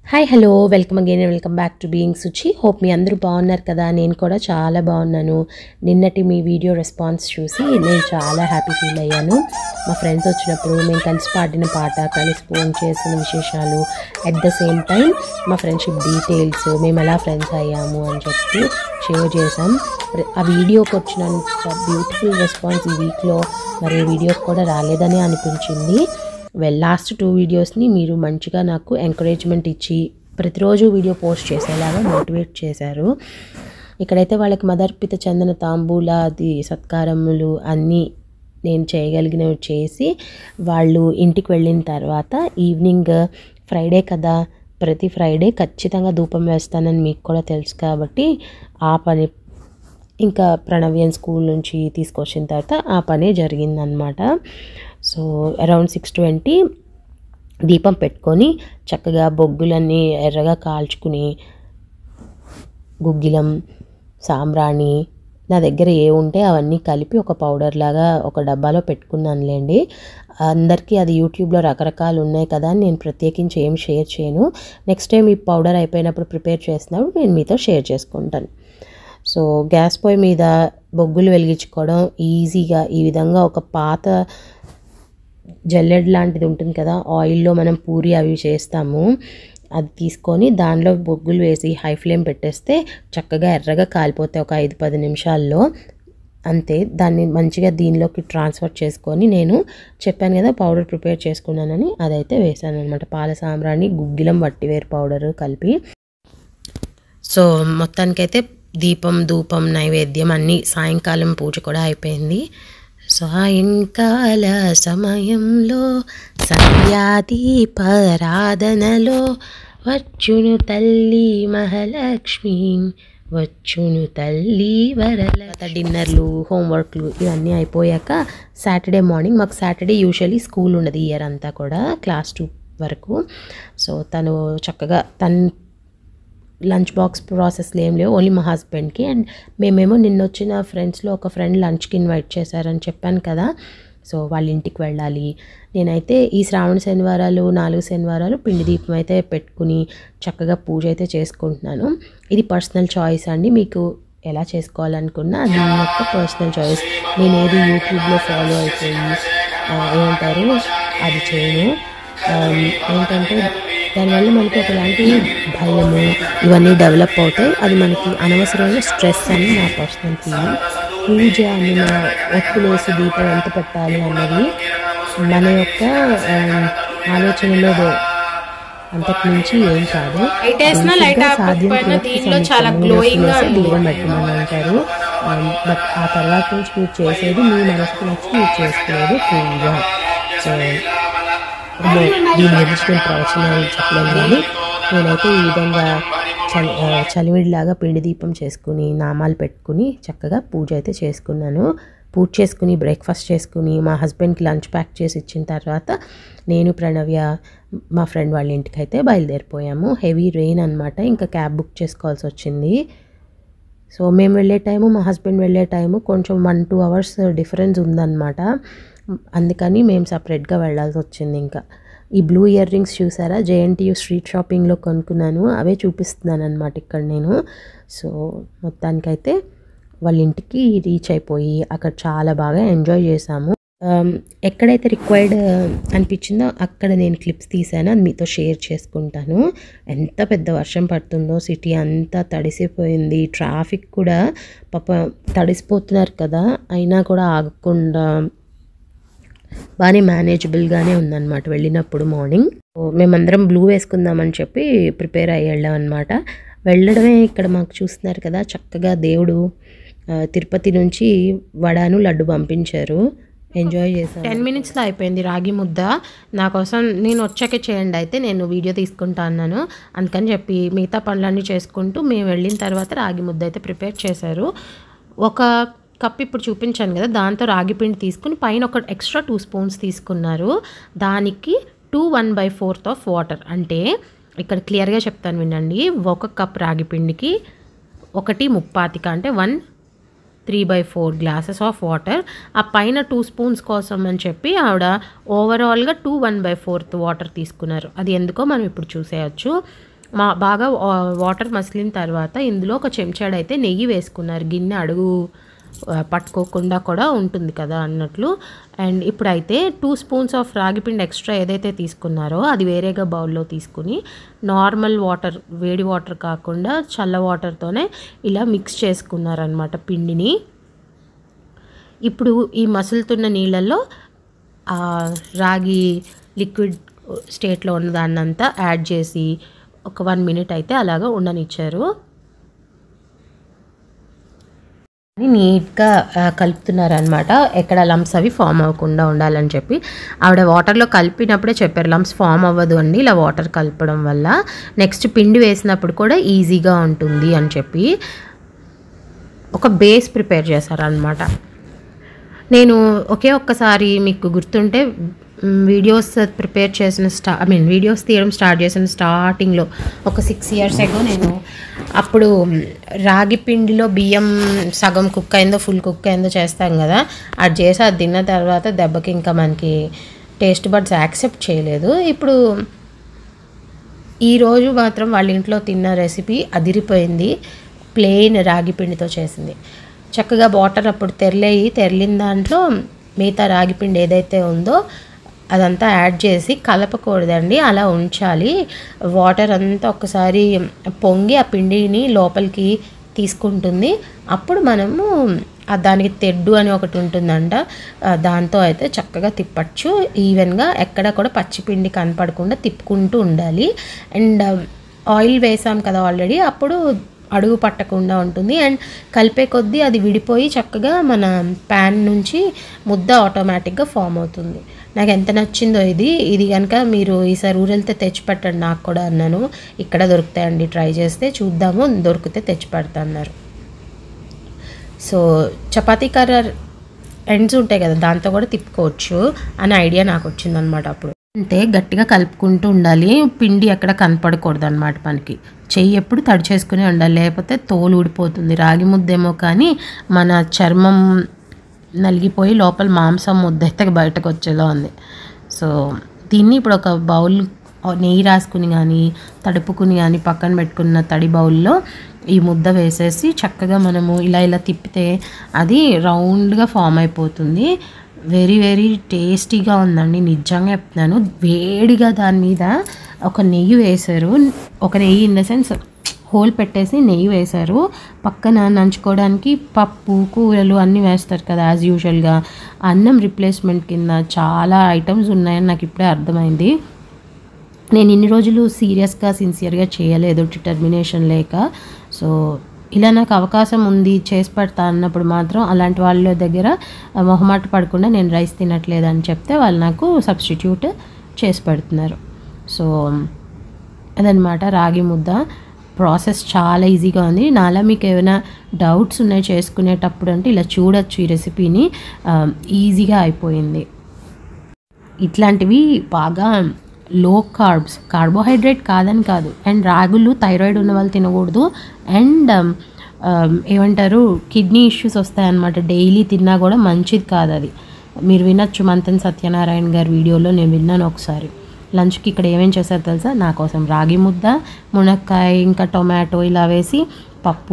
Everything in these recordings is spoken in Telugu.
hi hello welcome again welcome back to being Suchi hope మీ అందరూ బాగున్నారు కదా నేను కూడా చాలా బాగున్నాను నిన్నటి మీ వీడియో రెస్పాన్స్ చూసి నేను చాలా హ్యాపీ ఫీల్ అయ్యాను మా ఫ్రెండ్స్ వచ్చినప్పుడు మేము కలిసి పాడిన పాట కలిసి ఫోన్ చేసిన విశేషాలు అట్ ద సేమ్ టైం మా ఫ్రెండ్షిప్ డీటెయిల్స్ మేము ఎలా ఫ్రెండ్స్ అయ్యాము అని చెప్పి షేర్ చేసాం ఆ వీడియోకి వచ్చినంత బ్యూటిఫుల్ రెస్పాన్స్ ఈ వీక్లో మరి వీడియోకి కూడా రాలేదని అనిపించింది వెల్ లాస్ట్ టూ వీడియోస్ని మీరు మంచిగా నాకు ఎంకరేజ్మెంట్ ఇచ్చి ప్రతిరోజు వీడియో పోస్ట్ చేసేలాగా మోటివేట్ చేశారు ఇక్కడైతే వాళ్ళకి మదర్పిత చందన తాంబూల అది సత్కారములు అన్నీ నేను చేయగలిగినవి చేసి వాళ్ళు ఇంటికి వెళ్ళిన తర్వాత ఈవినింగ్ ఫ్రైడే కదా ప్రతి ఫ్రైడే ఖచ్చితంగా ధూపం వేస్తానని మీకు కూడా తెలుసు కాబట్టి ఆ పని ఇంకా ప్రణవ్యన్ స్కూల్ నుంచి తీసుకొచ్చిన తర్వాత ఆ పనే జరిగిందనమాట సో అరౌండ్ సిక్స్ ట్వంటీ దీపం పెట్టుకొని చక్కగా బొగ్గులన్నీ ఎర్రగా కాల్చుకుని గుగ్గిలం సాంబ్రాణి నా దగ్గర ఏ ఉంటే అవన్నీ కలిపి ఒక పౌడర్ లాగా ఒక డబ్బాలో పెట్టుకున్నానులేండి అందరికీ అది యూట్యూబ్లో రకరకాలు ఉన్నాయి కదా అని నేను ప్రత్యేకించి ఏం షేర్ చేయను నెక్స్ట్ టైం ఈ పౌడర్ అయిపోయినప్పుడు ప్రిపేర్ చేసినప్పుడు నేను మీతో షేర్ చేసుకుంటాను సో గ్యాస్ పొయ్యి మీద బొగ్గులు వెలిగించుకోవడం ఈజీగా ఈ విధంగా ఒక పాత జల్లెడ్ లాంటిది ఉంటుంది కదా ఆయిల్లో మనం పూరి అవి చేస్తాము అది తీసుకొని దానిలో బొగ్గులు వేసి హై ఫ్లేమ్ పెట్టేస్తే చక్కగా ఎర్రగా కాలిపోతాయి ఒక ఐదు పది నిమిషాల్లో అంతే దాన్ని మంచిగా దీనిలోకి ట్రాన్స్ఫర్ చేసుకొని నేను చెప్పాను కదా పౌడర్ ప్రిపేర్ చేసుకున్నానని అదైతే వేసాను అనమాట పాల సాంబ్రాణి గుగ్గిలం వట్టివేరు పౌడర్ కలిపి సో మొత్తానికైతే దీపం ధూపం నైవేద్యం అన్నీ సాయంకాలం పూజ కూడా అయిపోయింది సాయంకాల సమయంలో సంధ్యాదీపారాధనలో వచ్చును తల్లి మహాలక్ష్మి వచ్చును తల్లి వరల డిన్నర్లు హోంవర్క్లు ఇవన్నీ అయిపోయాక సాటర్డే మార్నింగ్ మాకు సాటర్డే యూజువలీ స్కూల్ ఉండదు ఇయర్ అంతా కూడా క్లాస్ టూ వరకు సో తను చక్కగా తను లంచ్ బాక్స్ ప్రాసెస్లో ఏం లేవు ఓన్లీ మా హస్బెండ్కి అండ్ మేమేమో నిన్న వచ్చిన ఫ్రెండ్స్లో ఒక ఫ్రెండ్ లంచ్కి ఇన్వైట్ చేశారని చెప్పాను కదా సో వాళ్ళ ఇంటికి వెళ్ళాలి నేనైతే ఈ శ్రావణ శనివారాలు నాలుగు శనివారాలు పిండి దీపం అయితే పెట్టుకుని చక్కగా పూజ అయితే చేసుకుంటున్నాను ఇది పర్సనల్ చాయిస్ అండి మీకు ఎలా చేసుకోవాలనుకున్నా అది మీ యొక్క పర్సనల్ చాయిస్ నేను ఏది యూట్యూబ్లో ఫాలో అయిపోయి ఏమంటారు అది చేయను ఏంటంటే దానివల్ల మనకి ఒకలాంటి భయము ఇవన్నీ డెవలప్ అవుతాయి అది మనకి అనవసరమైన స్ట్రెస్ అని నా పర్సనల్ ఫీలింగ్ పూజ అని నా ఒత్తులేసి దీపం ఎంత పెట్టాలి అన్నది మన యొక్క ఆలోచనలో అంతకు మించి ఏం కాదు సాధ్యం దీపం పెట్టమని అంటారు బట్ ఆ తర్వాత నుంచి మీరు చేసేది మీ మనసుకు నచ్చి మీరు చేసుకునేది పూజ సో దీని గురించి నేను ప్రవచనాలు చెప్పలేను కానీ నేనైతే ఈ విధంగా చలి చలివిడిలాగా పిండి దీపం చేసుకుని నామాలు పెట్టుకుని చక్కగా పూజ అయితే చేసుకున్నాను పూజ చేసుకుని బ్రేక్ఫాస్ట్ చేసుకుని మా హస్బెండ్కి లంచ్ ప్యాక్ చేసి ఇచ్చిన తర్వాత నేను ప్రణవ్య మా ఫ్రెండ్ వాళ్ళ ఇంటికి అయితే బయలుదేరిపోయాము హెవీ రెయిన్ అనమాట ఇంకా క్యాబ్ బుక్ చేసుకోవాల్సి వచ్చింది సో మేము వెళ్ళే టైము మా హస్బెండ్ వెళ్ళే టైము కొంచెం వన్ టూ అవర్స్ డిఫరెన్స్ ఉందన్నమాట అందుకని మేము సపరేట్గా వెళ్ళాల్సి వచ్చింది ఇంకా ఈ బ్లూ ఇయర్ రింగ్స్ చూసారా జేఎన్టీయూ స్ట్రీట్ షాపింగ్లో కొనుక్కున్నాను అవే చూపిస్తున్నాను అనమాట ఇక్కడ నేను సో మొత్తానికైతే వాళ్ళ ఇంటికి రీచ్ అయిపోయి అక్కడ చాలా బాగా ఎంజాయ్ చేసాము ఎక్కడైతే రిక్వైర్డ్ అనిపించిందో అక్కడ నేను క్లిప్స్ తీసాను అది మీతో షేర్ చేసుకుంటాను ఎంత పెద్ద వర్షం పడుతుందో సిటీ అంతా తడిసిపోయింది ట్రాఫిక్ కూడా పాప తడిసిపోతున్నారు కదా అయినా కూడా ఆగకుండా బాగానే మేనేజబుల్గానే ఉందన్నమాట వెళ్ళినప్పుడు మార్నింగ్ మేమందరం బ్లూ వేసుకుందామని చెప్పి ప్రిపేర్ అయ్యి వెళ్ళాం అనమాట వెళ్ళడమే ఇక్కడ మాకు చూస్తున్నారు కదా చక్కగా దేవుడు తిరుపతి నుంచి వడాను లడ్డు పంపించారు ఎంజాయ్ చేశాను టెన్ మినిట్స్లో అయిపోయింది రాగి ముద్ద నా కోసం నేను వచ్చాకే చేయండి అయితే నేను వీడియో తీసుకుంటా అన్నాను అందుకని చెప్పి మిగతా పనులన్నీ చేసుకుంటూ మేము వెళ్ళిన తర్వాత రాగి ముద్ద అయితే ప్రిపేర్ చేశారు ఒక కప్ ఇప్పుడు చూపించాను కదా దాంతో రాగి పిండి తీసుకుని పైన ఒక ఎక్స్ట్రా టూ స్పూన్స్ తీసుకున్నారు దానికి two one by fourth of water అంటే ఇక్కడ క్లియర్గా చెప్తాను వినండి ఒక కప్ రాగి పిండికి ఒకటి ముప్పాతిక అంటే one three by four glasses of water ఆ పైన టూ స్పూన్స్ కోసం అని చెప్పి ఆవిడ ఓవరాల్గా two one by fourth water తీసుకున్నారు అది ఎందుకో మనం ఇప్పుడు చూసేయచ్చు మా బాగా వా- వాటర్ మసిలిన తర్వాత ఇందులో ఒక చెంచాడు అయితే నెయ్యి వేసుకున్నారు గిన్నె అడుగు ఆ, పట్టుకోకుండా కూడా ఉంటుంది కదా అన్నట్లు అండ్ ఇప్పుడైతే టూ స్పూన్స్ ఆఫ్ రాగిపిండి ఎక్స్ట్రా ఏదైతే తీసుకున్నారో అది వేరేగా బౌల్లో తీసుకుని నార్మల్ వాటర్ వేడి వాటర్ కాకుండా చల్ల వాటర్తోనే ఇలా మిక్స్ చేసుకున్నారనమాట పిండిని ఇప్పుడు ఈ మసులుతున్న నీళ్ళల్లో ఆ రాగి లిక్విడ్ స్టేట్లో ఉన్న దాన్నంతా యాడ్ చేసి ఒక వన్ మినిట్ అయితే అలాగా ఉండనిచ్చారు నీట్గా కలుపుతున్నారనమాట ఎక్కడ లంప్స్ అవి ఫామ్ అవ్వకుండా ఉండాలని చెప్పి ఆవిడ వాటర్లో కలిపినప్పుడే చెప్పారు లంప్స్ ఫామ్ అవ్వదు అండి ఇలా వాటర్ కలపడం వల్ల నెక్స్ట్ పిండి వేసినప్పుడు కూడా ఈజీగా ఉంటుంది అని చెప్పి ఒక బేస్ ప్రిపేర్ చేశారనమాట నేను ఒకే ఒక్కసారి మీకు గుర్తుంటే మ్, వీడియోస్ ప్రిపేర్ చేసిన స్టా ఐ మీన్ వీడియోస్ తీయడం స్టార్ట్ చేసిన స్టార్టింగ్లో ఒక సిక్స్ ఇయర్స్ ఎగో నేను అప్పుడు మ్, రాగి పిండిలో బియ్యం సగం కుక్ అయిందో ఫుల్ కుక్ అయిందో చేస్తాం కదా అది చేసి అది తిన్న తర్వాత దెబ్బకి ఇంకా మనకి టేస్ట్ బడ్స్ యాక్సెప్ట్ చేయలేదు ఇప్పుడు ఈరోజు మాత్రం వాళ్ళ ఇంట్లో తిన్న రెసిపీ అదిరిపోయింది ప్లెయిన్ రాగి పిండితో చేసింది చక్కగా వాటర్ అప్పుడు తెరలేయి తెరలిన దాంట్లో మిగతా రాగి పిండి ఏదైతే ఉందో అదంతా యాడ్ చేసి కలపకూడదండి అలా ఉంచాలి వాటర్ అంతా ఒకసారి పొంగి ఆ పిండిని లోపలికి తీసుకుంటుంది అప్పుడు మనము ఆ దానికి తెడ్డు అని ఒకటి ఉంటుందంట ఆ దాంతో అయితే చక్కగా తిప్పచ్చు ఈవెన్గా ఎక్కడ కూడా పచ్చిపిండి కనపడకుండా తిప్పుకుంటూ ఉండాలి అండ్ ఆయిల్ వేసాం కదా ఆల్రెడీ అప్పుడు అడుగు పట్టకుండా ఉంటుంది అండ్ కలిపే కొద్దీ అది విడిపోయి చక్కగా మన ప్యాన్ నుంచి ముద్ద ఆటోమేటిక్గా ఫామ్ అవుతుంది నాకు ఎంత నచ్చిందో ఇది ఇది కనుక మీరు ఈసారి ఊరెళ్తే తెచ్చి పెట్టండి నాకు కూడా అన్నాను ఇక్కడ దొరుకుతాయండి ట్రై చేస్తే చూద్దాము దొరికితే తెచ్చి పెడతా అన్నారు సో చపాతీ కర్ర ఎండ్స్ ఉంటాయి కదా దాంతో కూడా తిప్పుకోవచ్చు అనే ఐడియా నాకు వచ్చిందనమాట అప్పుడు అంటే గట్టిగా కలుపుకుంటూ ఉండాలి పిండి ఎక్కడ కనపడకూడదు అనమాట మనకి చెయ్యి ఎప్పుడు తడి చేసుకునే ఉండాలి లేకపోతే తోలు ఊడిపోతుంది రాగి ముద్దేమో కానీ మన చర్మం నలిగిపోయి లోపల మాంసం ముద్ద అయితే బయటకు వచ్చేలా ఉంది సో దీన్ని ఇప్పుడు ఒక బౌల్ నెయ్యి రాసుకుని కానీ తడుపుకుని కానీ పక్కన పెట్టుకున్న తడి బౌల్లో ఈ ముద్ద వేసేసి చక్కగా మనము ఇలా ఇలా తిప్పితే అది రౌండ్గా ఫామ్ అయిపోతుంది వెరీ వెరీ టేస్టీగా ఉందండి నిజంగా చెప్తున్నాను వేడిగా దాని మీద ఒక నెయ్యి వేశారు ఒక నెయ్యి ఇన్ ద సెన్స్ హోల్ పెట్టేసి నెయ్యి వేశారు పక్కన నంచుకోవడానికి పప్పు కూరలు అన్నీ వేస్తారు కదా యాజ్ యూజువల్గా అన్నం రిప్లేస్మెంట్ కింద చాలా ఐటమ్స్ ఉన్నాయని నాకు ఇప్పుడే అర్థమైంది నేను ఇన్ని రోజులు సీరియస్గా సిన్సియర్గా చేయలేదు డిటర్మినేషన్ లేక సో ఇలా నాకు అవకాశం ఉంది చేసి పెడతా అన్నప్పుడు మాత్రం అలాంటి వాళ్ళ దగ్గర ఆ, మొహమాట పడకుండా నేను రైస్ తినట్లేదు అని చెప్తే వాళ్ళు నాకు సబ్స్టిట్యూట్ చేసి పెడుతున్నారు సో అదనమాట రాగి ముద్ద ప్రాసెస్ చాలా ఈజీగా ఉంది నాలా మీకు ఏమైనా డౌట్స్ ఉన్నాయి చేసుకునేటప్పుడు అంటే ఇలా చూడొచ్చు ఈ రెసిపీని ఆ, ఈజీగా అయిపోయింది ఇట్లాంటివి బాగా లో కార్బ్స్ కార్బోహైడ్రేట్ కాదని కాదు అండ్ రాగులు థైరాయిడ్ ఉన్న వాళ్ళు తినకూడదు అండ్ ఏమంటారు కిడ్నీ ఇష్యూస్ వస్తాయన్నమాట డైలీ తిన్నా కూడా మంచిది కాదు అది మీరు వినొచ్చు మంతన్ సత్యనారాయణ గారి వీడియోలో నేను విన్నాను ఒకసారి లంచ్కి ఇక్కడ ఏమేం చేశారు తెలుసా నా కోసం రాగి ముద్ద మునక్కాయ ఇంకా టొమాటో ఇలా వేసి పప్పు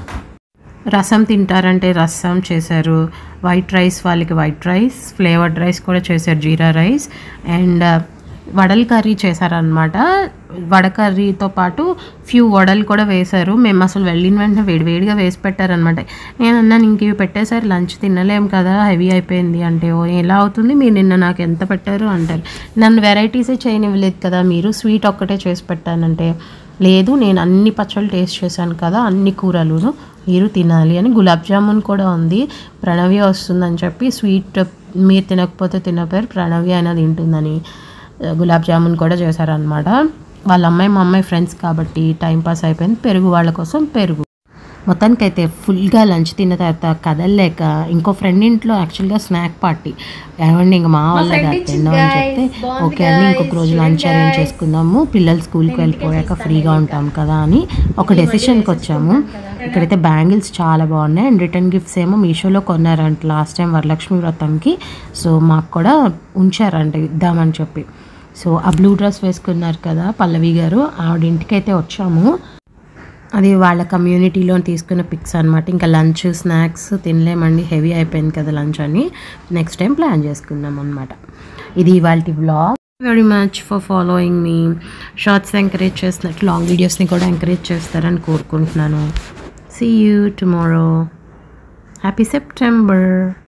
రసం తింటారంటే రసం చేశారు వైట్ రైస్ వాళ్ళకి వైట్ రైస్ ఫ్లేవర్డ్ రైస్ కూడా చేశారు జీరా రైస్ అండ్ వడల కర్రీ చేశారనమాట వడ కర్రీతో పాటు ఫ్యూ వడలు కూడా వేశారు మేము అసలు వెళ్ళిన వెంటనే వేడివేడిగా వేసి పెట్టారనమాట నేను అన్నాను ఇంక ఇవి పెట్టేసరి లంచ్ తినలేం కదా హెవీ అయిపోయింది అంటే ఓ ఎలా అవుతుంది మీరు నిన్న నాకు ఎంత పెట్టారు అంటారు నన్ను వెరైటీసే చేయనివ్వలేదు కదా మీరు స్వీట్ ఒక్కటే చేసి పెట్టానంటే లేదు నేను అన్ని పచ్చళ్ళు టేస్ట్ చేశాను కదా అన్ని కూరలు మీరు తినాలి అని గులాబ్ జామున్ కూడా ఉంది ప్రణవ్య వస్తుందని చెప్పి స్వీట్ మీరు తినకపోతే తినపోయారు ప్రణవ్య అనేది తింటుందని ఆ, గులాబ్ జామున్ కూడా చేశారనమాట వాళ్ళ అమ్మాయి మా అమ్మాయి ఫ్రెండ్స్ కాబట్టి టైం పాస్ అయిపోయింది పెరుగు వాళ్ళ కోసం పెరుగు మొత్తానికైతే ఫుల్గా లంచ్ తిన్న తర్వాత కదలలేక ఇంకో ఫ్రెండ్ ఇంట్లో యాక్చువల్గా స్నాక్ పార్టీ ఏమండి ఇంకా మా వాళ్ళ తిందాం అని చెప్తే ఓకే అండి ఇంకొక రోజు లంచ్ అరేంజ్ చేసుకుందాము పిల్లలు స్కూల్కి వెళ్ళిపోయాక ఫ్రీగా ఉంటాం కదా అని ఒక డెసిషన్కి వచ్చాము ఇక్కడైతే బ్యాంగిల్స్ చాలా బాగున్నాయి అండ్ రిటర్న్ గిఫ్ట్స్ ఏమో మీషోలో కొన్నారంట లాస్ట్ టైం వరలక్ష్మి వ్రతంకి సో మాకు కూడా ఉంచారంట ఇద్దామని చెప్పి సో ఆ బ్లూ డ్రెస్ వేసుకున్నారు కదా పల్లవి గారు ఆవిడ ఇంటికి అయితే వచ్చాము అది వాళ్ళ కమ్యూనిటీలో తీసుకున్న పిక్స్ అనమాట ఇంకా లంచ్ స్నాక్స్ తినలేమండి హెవీ అయిపోయింది కదా లంచ్ అని నెక్స్ట్ టైం ప్లాన్ చేసుకుందాం అనమాట ఇది ఇవాళ vlog very much for following మీ షార్ట్స్ ఎంకరేజ్ చేస్తున్నట్టు లాంగ్ వీడియోస్ని కూడా ఎంకరేజ్ చేస్తారని కోరుకుంటున్నాను see you tomorrow happy September